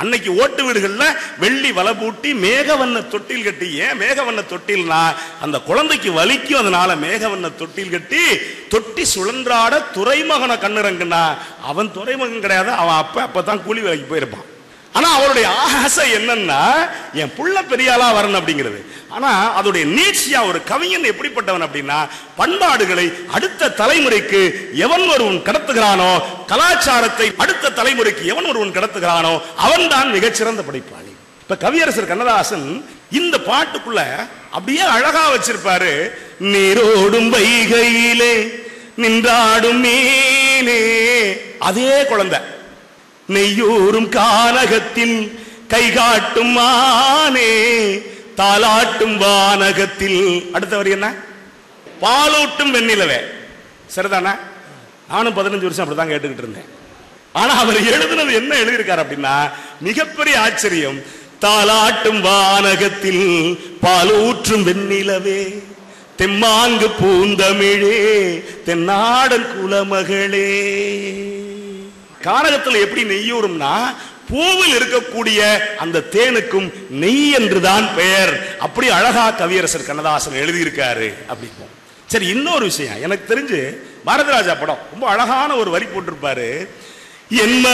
அன்னைக்கு ஓட்டு வீடுகள்ல வெள்ளி வலை பூட்டி மேகவண்ண தொட்டில் கட்டி ஏன் மேகவண்ண தொட்டில்னா அந்த குழந்தைக்கு வலிக்கும் அதனால மேகவண்ண தொட்டில் கட்டி தொட்டி சுழன்றாட துறைமகனை கண்ணுறங்குனா அவன் துறைமகன் கிடையாது அவன் அப்ப அப்பதான் கூலி வேலைக்கு போயிருப்பான் ஆனா அவருடைய ஆசை என்னன்னா என் புள்ள பெரிய ஆளா வரணும் அப்படிங்கிறது ஆனா அதோடைய நீட்சியா ஒரு கவிஞன் எப்படிப்பட்டவன் அப்படின்னா பண்பாடுகளை அடுத்த தலைமுறைக்கு எவன் ஒருவன் கடத்துகிறானோ கலாச்சாரத்தை அடுத்த தலைமுறைக்கு எவன் ஒருவன் கடத்துகிறானோ அவன்தான் மிகச்சிறந்த படைப்பாளி இப்ப கவியரசர் கண்ணதாசன் இந்த பாட்டுக்குள்ள அப்படியே அழகா வச்சிருப்பாரு நீரோடும் வைகையிலே நின்றாடும் மீனே அதே குழந்தை நெய்யூரும் கானகத்தில் கை காட்டும் மானே தாலாட்டும் வானகத்தில் அடுத்த வரி என்ன பாலூட்டும் வெண்ணிலவே சரிதானே நானும் பதினஞ்சு வருஷம் அப்படிதான் கேட்டுக்கிட்டு இருந்தேன் ஆனா அவர் எழுதுனது என்ன எழுதியிருக்காரு அப்படின்னா மிகப்பெரிய ஆச்சரியம் தாலாட்டும் வானகத்தில் பாலூற்றும் வெண்ணிலவே தெம்மாங்கு பூந்தமிழே தென்னாடன் குலமகளே கானகத்தில் எப்படி நெய்யூறும்னா பூவில் இருக்கக்கூடிய அந்த தேனுக்கும் நெய் என்றுதான் பெயர் அப்படி அழகா கவியரசர் கண்ணதாசன் எழுதியிருக்காரு அப்படிப்போம் சரி இன்னொரு விஷயம் எனக்கு தெரிஞ்சு பாரதிராஜா படம் ரொம்ப அழகான ஒரு வரி போட்டிருப்பாரு என்